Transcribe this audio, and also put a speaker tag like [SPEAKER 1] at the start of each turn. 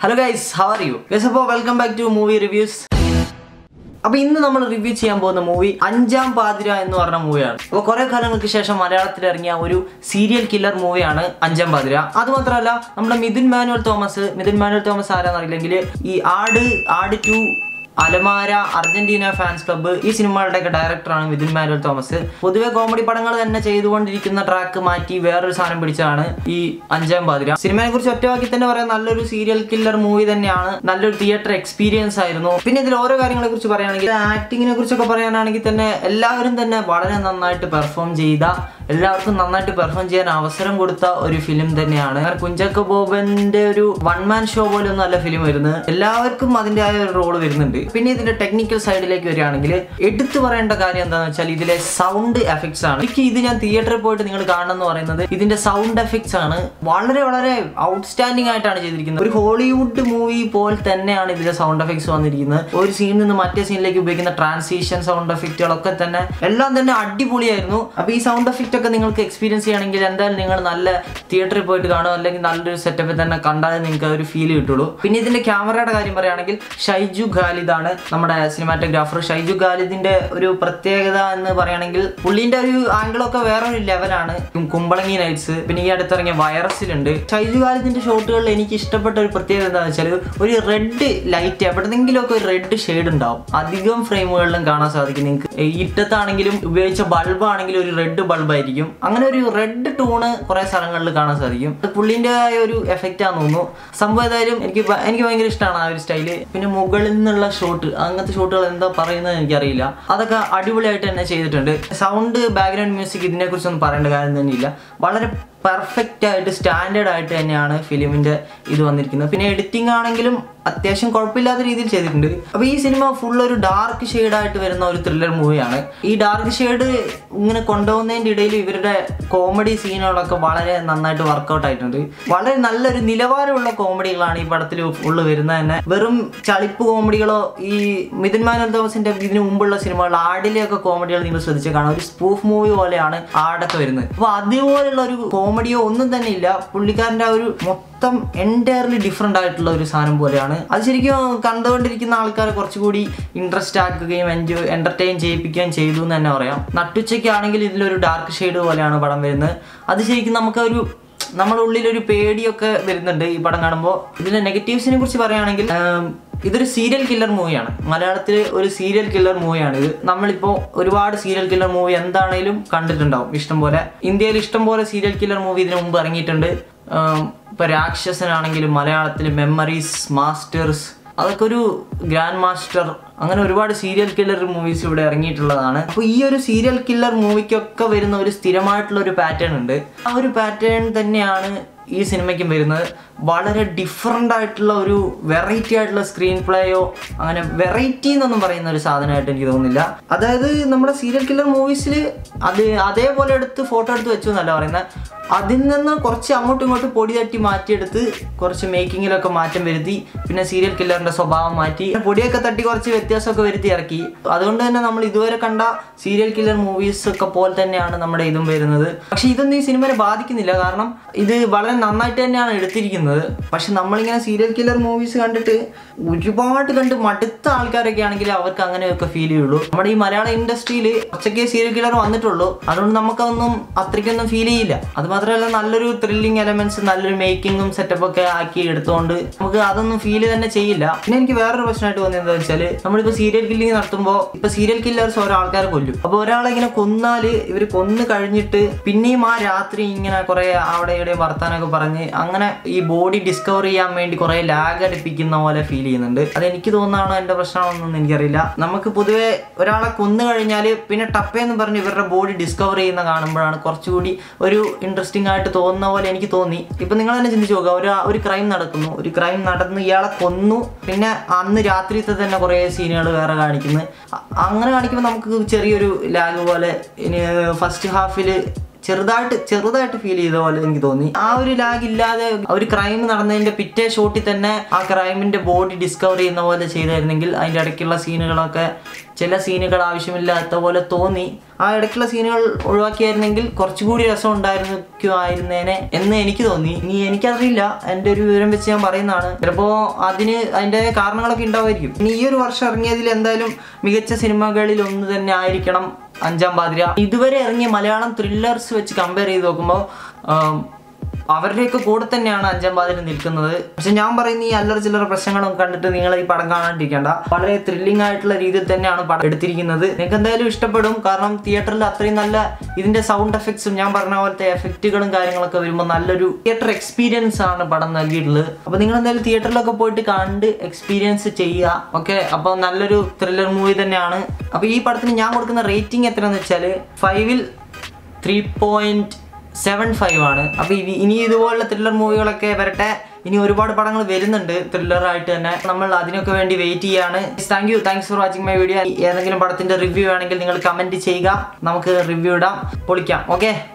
[SPEAKER 1] hello guys how are you guys അപ്പോൾ welcome back to movie reviews അപ്പൊ ഇന്ന് നമ്മൾ റിവ്യൂ ചെയ്യാൻ പോകുന്ന മൂവി അഞ്ചാം പാതിര എന്ന് പറഞ്ഞ മൂവിയാണ് അപ്പോൾ കുറെ കാലങ്ങൾക്ക് ശേഷം മലയാളത്തിൽ ഇറങ്ങിയ ഒരു സീരിയൽ കില്ലർ മൂവിയാണ് അഞ്ചാം പാതിര അത് മാത്രമല്ല നമ്മുടെ മിഥുൻ മാനുവൽ തോമസ് മിഥുൻ മാനുവൽ തോമസ് ആരാന്നറിയില്ലെങ്കിൽ ഈ ആട് ആട് ടു അലമാര അർജന്റീന ഫാൻസ് ക്ലബ്ബ് ഈ സിനിമകളുടെയൊക്കെ ഡയറക്ടറാണ് മിഥുൻ മാനുവൽ തോമസ് പൊതുവെ കോമഡി പടങ്ങൾ തന്നെ ചെയ്തുകൊണ്ടിരിക്കുന്ന ട്രാക്ക് മാറ്റി വേറൊരു സാധനം പിടിച്ചാണ് ഈ അഞ്ചാം പാതിര സിനിമയെ കുറിച്ച് ഒറ്റവാക്കി തന്നെ പറയാൻ നല്ലൊരു സീരിയൽ കില്ലർ മൂവി തന്നെയാണ് നല്ലൊരു തിയേറ്റർ എക്സ്പീരിയൻസ് ആയിരുന്നു പിന്നെ ഇതിൽ ഓരോ കാര്യങ്ങളെ കുറിച്ച് പറയുകയാണെങ്കിൽ ആക്ടിങ്ങിനെ കുറിച്ചൊക്കെ പറയാനാണെങ്കിൽ തന്നെ എല്ലാവരും തന്നെ വളരെ നന്നായിട്ട് പെർഫോം ചെയ്ത എല്ലാവർക്കും നന്നായിട്ട് പെർഫോം ചെയ്യാൻ അവസരം കൊടുത്ത ഒരു ഫിലിം തന്നെയാണ് കാരണം കുഞ്ചാക്കോ ബോബന്റെ ഒരു വൺ മാൻ ഷോ പോലെ ഒന്നും അല്ല ഫിലിം വരുന്നത് എല്ലാവർക്കും അതിൻ്റെതായ ഒരു റോൾ വരുന്നുണ്ട് പിന്നെ ഇതിന്റെ ടെക്നിക്കൽ സൈഡിലേക്ക് വരികയാണെങ്കിൽ എടുത്തു പറയേണ്ട കാര്യം എന്താണെന്ന് വെച്ചാൽ ഇതിലെ സൗണ്ട് എഫക്ട്സ് ആണ് എനിക്ക് ഇത് ഞാൻ തിയേറ്ററിൽ പോയിട്ട് നിങ്ങൾ കാണണം എന്ന് പറയുന്നത് ഇതിന്റെ സൗണ്ട് എഫക്ട്സ് ആണ് വളരെ വളരെ ഔട്ട്സ്റ്റാൻഡിംഗ് ആയിട്ടാണ് ചെയ്തിരിക്കുന്നത് ഒരു ഹോളിവുഡ് മൂവി പോലെ തന്നെയാണ് ഇതിലെ സൗണ്ട് എഫക്ട്സ് വന്നിരിക്കുന്നത് ഒരു സീനിൽ നിന്ന് മറ്റേ സീനിലേക്ക് ഉപയോഗിക്കുന്ന ട്രാൻസിഷൻ സൗണ്ട് എഫക്റ്റുകളൊക്കെ തന്നെ എല്ലാം തന്നെ അടിപൊളിയായിരുന്നു അപ്പൊ ഈ സൗണ്ട് എഫക്റ്റ് ഒക്കെ നിങ്ങൾക്ക് എക്സ്പീരിയൻസ് ചെയ്യണമെങ്കിൽ എന്തായാലും നിങ്ങൾ നല്ല തിയേറ്ററിൽ പോയിട്ട് കാണുക അല്ലെങ്കിൽ നല്ലൊരു സെറ്റപ്പിൽ തന്നെ കണ്ടാലേ നിങ്ങൾക്ക് ഒരു ഫീൽ കിട്ടുള്ളൂ പിന്നെ ഇതിന്റെ ക്യാമറയുടെ കാര്യം പറയുകയാണെങ്കിൽ ഷൈജു ഖാലിദാണ് നമ്മുടെ സിനിമാറ്റോഗ്രാഫർ ഷൈജു ഖാലിദിന്റെ ഒരു പ്രത്യേകത എന്ന് പറയുകയാണെങ്കിൽ പുള്ളിന്റെ ഒരു ആംഗിളൊക്കെ വേറെ ഒരു ലെവലാണ് കുമ്പളങ്ങി നൈറ്റ്സ് പിന്നെ ഈ അടുത്തിറങ്ങിയ വൈറസിലുണ്ട് ഷൈജു ഖാലിദിന്റെ ഷോട്ടുകളിൽ എനിക്ക് ഇഷ്ടപ്പെട്ട ഒരു പ്രത്യേകത എന്താണെന്ന് വെച്ചാൽ ഒരു റെഡ് ലൈറ്റ് എവിടെന്നെങ്കിലുമൊക്കെ ഒരു റെഡ് ഷെയ്ഡ് ഉണ്ടാവും അധികം ഫ്രെയിമുകളിലും കാണാൻ സാധിക്കും നിങ്ങൾക്ക് ഇട്ടത്താണെങ്കിലും ഉപയോഗിച്ച ബൾബ് ആണെങ്കിലും ഒരു റെഡ് ബൾബ് ആയിരിക്കും അങ്ങനെ ഒരു റെഡ് ടൂണ് കുറെ സ്ഥലങ്ങളിൽ കാണാൻ സാധിക്കും അത് പുള്ളിൻ്റെതായ ഒരു എഫക്റ്റ് ആണെന്ന് തോന്നുന്നു സംഭവം ഏതായാലും എനിക്ക് ഭ- എനിക്ക് ഭയങ്കര ഇഷ്ടമാണ് ആ ഒരു സ്റ്റൈല് പിന്നെ മുകളിൽ നിന്നുള്ള ഷോട്ട് അങ്ങനത്തെ ഷോട്ടുകൾ എന്താ പറയുന്നത് എനിക്കറിയില്ല അതൊക്കെ അടിപൊളിയായിട്ട് തന്നെ ചെയ്തിട്ടുണ്ട് സൗണ്ട് ബാക്ക്ഗ്രൗണ്ട് മ്യൂസിക് ഇതിനെ കുറിച്ചൊന്നും പറയേണ്ട കാര്യം തന്നെയില്ല വളരെ പെർഫെക്റ്റ് ആയിട്ട് സ്റ്റാൻഡേർഡ് ആയിട്ട് തന്നെയാണ് ഫിലിമിന്റെ ഇത് വന്നിരിക്കുന്നത് പിന്നെ എഡിറ്റിംഗ് ആണെങ്കിലും അത്യാവശ്യം കുഴപ്പമില്ലാത്ത രീതിയിൽ ചെയ്തിട്ടുണ്ട് അപ്പോൾ ഈ സിനിമ ഫുൾ ഒരു ഡാർക്ക് ആയിട്ട് വരുന്ന ഒരു ത്രില്ലർ മൂവിയാണ് ഈ ഡാർക്ക് ഷെയ്ഡ് ഇങ്ങനെ കൊണ്ടുപോകുന്നതിൻ്റെ ഇടയിൽ ഇവരുടെ കോമഡി സീനുകളൊക്കെ വളരെ നന്നായിട്ട് വർക്കൗട്ട് ആയിട്ടുണ്ട് വളരെ നല്ലൊരു നിലവാരമുള്ള കോമഡികളാണ് ഈ പടത്തിൽ ഫുള്ള് വരുന്നത് തന്നെ വെറും ചളിപ്പ് കോമഡികളോ ഈ മിഥുൻ മാനുവൽ തോമസിന്റെ ഇതിനു മുമ്പുള്ള സിനിമകൾ ആടിലെയൊക്കെ കോമഡികൾ നിങ്ങൾ ശ്രദ്ധിച്ച് കാണാം ഒരു സ്പൂഫ് മൂവി പോലെയാണ് ആടൊക്കെ വരുന്നത് അപ്പോൾ അതുപോലുള്ള ഒരു കോമഡിയോ ഒന്നും തന്നെ ഇല്ല പുള്ളിക്കാരൻ്റെ ആ ഒരു മൊത്തം എൻറ്റയർലി ഡിഫറെൻ്റ് ആയിട്ടുള്ള ഒരു സാധനം പോലെയാണ് അത് ശരിക്കും കണ്ടുകൊണ്ടിരിക്കുന്ന ആൾക്കാരെ കുറച്ചുകൂടി ഇൻട്രസ്റ്റ് ആക്കുകയും എൻജോയ് എൻ്റർടൈൻ ചെയ്യിപ്പിക്കുകയും ചെയ്തു എന്ന് തന്നെ പറയാം നട്ടുച്ചയ്ക്കാണെങ്കിൽ ഇതിലൊരു ഡാർക്ക് ഷെയ്ഡ് പോലെയാണ് പടം വരുന്നത് അത് ശരിക്കും നമുക്കൊരു നമ്മുടെ ഉള്ളിലൊരു പേടിയൊക്കെ വരുന്നുണ്ട് ഈ പടം കാണുമ്പോൾ ഇതിന്റെ നെഗറ്റീവ്സിനെ കുറിച്ച് പറയുകയാണെങ്കിൽ ആം, ഇതൊരു സീരിയൽ കില്ലർ മൂവിയാണ് മലയാളത്തിൽ ഒരു സീരിയൽ കില്ലർ മൂവിയാണ് ഇത് നമ്മളിപ്പോൾ ഒരുപാട് സീരിയൽ കില്ലർ മൂവി എന്താണേലും കണ്ടിട്ടുണ്ടാവും ഇഷ്ടം പോലെ ഇന്ത്യയിൽ ഇഷ്ടം പോലെ സീരിയൽ കില്ലർ മൂവി ഇതിനു മുമ്പ് ഇറങ്ങിയിട്ടുണ്ട് ആം, ഇപ്പൊ രാക്ഷസനാണെങ്കിലും മലയാളത്തിൽ മെമ്മറീസ് മാസ്റ്റേഴ്സ് അതൊക്കെ ഒരു ഗ്രാൻഡ് മാസ്റ്റർ അങ്ങനെ ഒരുപാട് സീരിയൽ കില്ലർ മൂവീസ് ഇവിടെ ഇറങ്ങിയിട്ടുള്ളതാണ് അപ്പോൾ ഈ ഒരു സീരിയൽ കില്ലർ മൂവിക്കൊക്കെ വരുന്ന ഒരു സ്ഥിരമായിട്ടുള്ള ഒരു പാറ്റേൺ ഉണ്ട് ആ ഒരു പാറ്റേൺ തന്നെയാണ് ഈ സിനിമയ്ക്കും വരുന്നത് വളരെ ഡിഫറെൻ്റ് ആയിട്ടുള്ള ഒരു വെറൈറ്റി ആയിട്ടുള്ള സ്ക്രീൻ പ്ലേയോ അങ്ങനെ വെറൈറ്റി എന്നൊന്നും പറയുന്ന ഒരു സാധനമായിട്ട് എനിക്ക് തോന്നുന്നില്ല അതായത് നമ്മുടെ സീരിയൽ കില്ലർ മൂവീസിൽ അത് അതേപോലെ എടുത്ത് ഫോട്ടോ എടുത്ത് വെച്ചു എന്നല്ല പറയുന്നത് അതിൽ നിന്ന് കുറച്ച് അങ്ങോട്ടും ഇങ്ങോട്ടും പൊടി തട്ടി മാറ്റിയെടുത്ത് കുറച്ച് മേക്കിങ്ങിലൊക്കെ മാറ്റം വരുത്തി പിന്നെ സീരിയൽ കില്ലറിന്റെ സ്വഭാവം മാറ്റി പൊടിയൊക്കെ തട്ടി കുറച്ച് വ്യത്യാസമൊക്കെ വരുത്തി ഇറക്കി അതുകൊണ്ട് തന്നെ നമ്മൾ ഇതുവരെ കണ്ട സീരിയൽ കില്ലർ മൂവീസ് ഒക്കെ പോലെ തന്നെയാണ് നമ്മുടെ ഇതും വരുന്നത് പക്ഷെ ഇതൊന്നും ഈ സിനിമയെ ബാധിക്കുന്നില്ല കാരണം ഇത് വളരെ നന്നായിട്ട് തന്നെയാണ് എടുത്തിരിക്കുന്നത് പക്ഷെ നമ്മളിങ്ങനെ സീരിയൽ കില്ലർ മൂവീസ് കണ്ടിട്ട് ഒരുപാട് കണ്ട് മടുത്ത ആൾക്കാരൊക്കെ ആണെങ്കിൽ അവർക്ക് അങ്ങനെയൊക്കെ ഫീൽ ചെയ്യുള്ളൂ നമ്മുടെ ഈ മലയാള ഇൻഡസ്ട്രിയിൽ കുറച്ചൊക്കെ സീരിയൽ കില്ലർ വന്നിട്ടുള്ളൂ അതുകൊണ്ട് നമുക്കതൊന്നും അത്രയ്ക്കൊന്നും ഫീൽ ചെയ്യില്ല അത് മാത്രമല്ല നല്ലൊരു ത്രില്ലിംഗ് എലമെന്റ്സ് നല്ലൊരു മേക്കിങ്ങും സെറ്റപ്പ് ഒക്കെ ആക്കി എടുത്തുകൊണ്ട് നമുക്ക് അതൊന്നും ഫീൽ തന്നെ ചെയ്യില്ല പിന്നെ എനിക്ക് വേറൊരു പ്രശ്നമായിട്ട് തോന്നിയത് എന്താ വെച്ചാൽ നമ്മളിപ്പോൾ സീരിയൽ കില്ലിംഗ് നടത്തുമ്പോൾ ഇപ്പൊ സീരിയൽ കില്ലേഴ്സ് ഓരോ ആൾക്കാരെ കൊല്ലും അപ്പോൾ ഒരാളെ ഇങ്ങനെ കൊന്നാല് ഇവർ കൊന്നു കഴിഞ്ഞിട്ട് പിന്നെയും ആ രാത്രി ഇങ്ങനെ കുറെ അവിടെ ഇവിടെ വർത്താനൊക്കെ പറഞ്ഞ് അങ്ങനെ ഈ ബോഡി ഡിസ്കവർ ചെയ്യാൻ വേണ്ടി കുറെ ലാഗ് അടുപ്പിക്കുന്ന പോലെ ഫീൽ ചെയ്യുന്നുണ്ട് അത് എനിക്ക് തോന്നുന്നതാണോ എന്റെ പ്രശ്നമാണെന്നൊന്നും എനിക്കറിയില്ല നമുക്ക് പൊതുവെ ഒരാളെ കൊന്നു കഴിഞ്ഞാൽ പിന്നെ ടപ്പേന്ന് പറഞ്ഞ് ഇവരുടെ ബോഡി ഡിസ്കവർ ചെയ്യുന്ന കാണുമ്പോഴാണ് കുറച്ചുകൂടി ഒരു ഇൻട്രസ്റ്റിംഗ് ആയിട്ട് തോന്നുന്ന പോലെ എനിക്ക് തോന്നി ഇപ്പൊ നിങ്ങൾ തന്നെ ചിന്തിച്ചു നോക്കുക ഒരു ഒരു ക്രൈം നടക്കുന്നു ഒരു ക്രൈം നടന്ന് ഇയാളെ കൊന്നു പിന്നെ അന്ന് രാത്രിത്തെ തന്നെ കുറേ സീനുകൾ വേറെ കാണിക്കുന്നു അ- അങ്ങനെ കാണിക്കുമ്പോൾ നമുക്ക് ചെറിയൊരു ലാഗ് പോലെ ഇനി ഫസ്റ്റ് ഹാഫിൽ ചെറുതായിട്ട് ചെറുതായിട്ട് ഫീൽ ചെയ്ത പോലെ എനിക്ക് തോന്നി ആ ഒരു ലാഗ് ഇല്ലാതെ ഒരു ക്രൈം നടന്നതിന്റെ പിറ്റേ ഷോട്ടിൽ തന്നെ ആ ക്രൈമിന്റെ ബോഡി ഡിസ്കവർ ചെയ്യുന്ന പോലെ ചെയ്തായിരുന്നെങ്കിൽ അതിന്റെ ഇടയ്ക്കുള്ള സീനുകളൊക്കെ ചില സീനുകൾ ആവശ്യമില്ലാത്ത പോലെ തോന്നി ആ ഇടയ്ക്കുള്ള സീനുകൾ ഒഴിവാക്കിയായിരുന്നെങ്കിൽ കുറച്ചുകൂടി രസം ഉണ്ടായിരുന്നേനെ എന്ന് എനിക്ക് തോന്നി ഇനി എനിക്കറിയില്ല എൻ്റെ ഒരു വിവരം വെച്ച് ഞാൻ പറയുന്നതാണ് ചിലപ്പോൾ അതിന് അതിൻ്റെ കാരണങ്ങളൊക്കെ ഉണ്ടാവുമായിരിക്കും ഇനി ഈ ഒരു വർഷം ഇറങ്ങിയതിൽ എന്തായാലും മികച്ച സിനിമകളിൽ ഒന്ന് തന്നെ ആയിരിക്കണം അഞ്ചാം പാതിര ഇതുവരെ ഇറങ്ങിയ മലയാളം ത്രില്ലേഴ്സ് വെച്ച് കമ്പയർ ചെയ്ത് നോക്കുമ്പോൾ അവരുടെയൊക്കെ കൂടെ തന്നെയാണ് അഞ്ചാം പാതിര നിൽക്കുന്നത് പക്ഷെ ഞാൻ പറയുന്ന ഈ അല്ലറ ചില്ലറ പ്രശ്നങ്ങളും കണ്ടിട്ട് നിങ്ങൾ ഈ പടം കാണാണ്ടിരിക്കേണ്ട വളരെ ത്രില്ലിംഗ് ആയിട്ടുള്ള രീതിയിൽ തന്നെയാണ് പടം എടുത്തിരിക്കുന്നത് നിങ്ങൾക്ക് എന്തായാലും ഇഷ്ടപ്പെടും കാരണം തിയേറ്ററിൽ അത്രയും നല്ല ഇതിന്റെ സൗണ്ട് എഫക്ട്സും ഞാൻ പറഞ്ഞ പോലത്തെ എഫക്റ്റുകളും കാര്യങ്ങളൊക്കെ വരുമ്പോൾ നല്ലൊരു തിയേറ്റർ എക്സ്പീരിയൻസ് ആണ് പടം നൽകിയിട്ടുള്ളത് അപ്പോൾ നിങ്ങൾ എന്തായാലും തിയേറ്ററിലൊക്കെ പോയിട്ട് കണ്ട് എക്സ്പീരിയൻസ് ചെയ്യുക ഓക്കെ അപ്പോൾ നല്ലൊരു ത്രില്ലർ മൂവി തന്നെയാണ് അപ്പോൾ ഈ പടത്തിന് ഞാൻ കൊടുക്കുന്ന റേറ്റിംഗ് എത്രയാണെന്ന് വെച്ചാൽ ഫൈവിൽ ത്രീ പോയിന്റ് സെവൻ ഫൈവ് ആണ് അപ്പോൾ ഇനി ഇനി ഇതുപോലുള്ള ത്രില്ലർ മൂവികളൊക്കെ വരട്ടെ ഇനി ഒരുപാട് പടങ്ങൾ വരുന്നുണ്ട് ത്രില്ലർ ആയിട്ട് തന്നെ നമ്മൾ അതിനൊക്കെ വേണ്ടി വെയിറ്റ് ചെയ്യാണ് thank you thanks for watching my video ഏതെങ്കിലും പടത്തിന്റെ റിവ്യൂ വേണമെങ്കിൽ നിങ്ങൾ കമന്റ് ചെയ്യുക നമുക്ക് റിവ്യൂ ഇടാം പൊളിക്കാം ഓക്കെ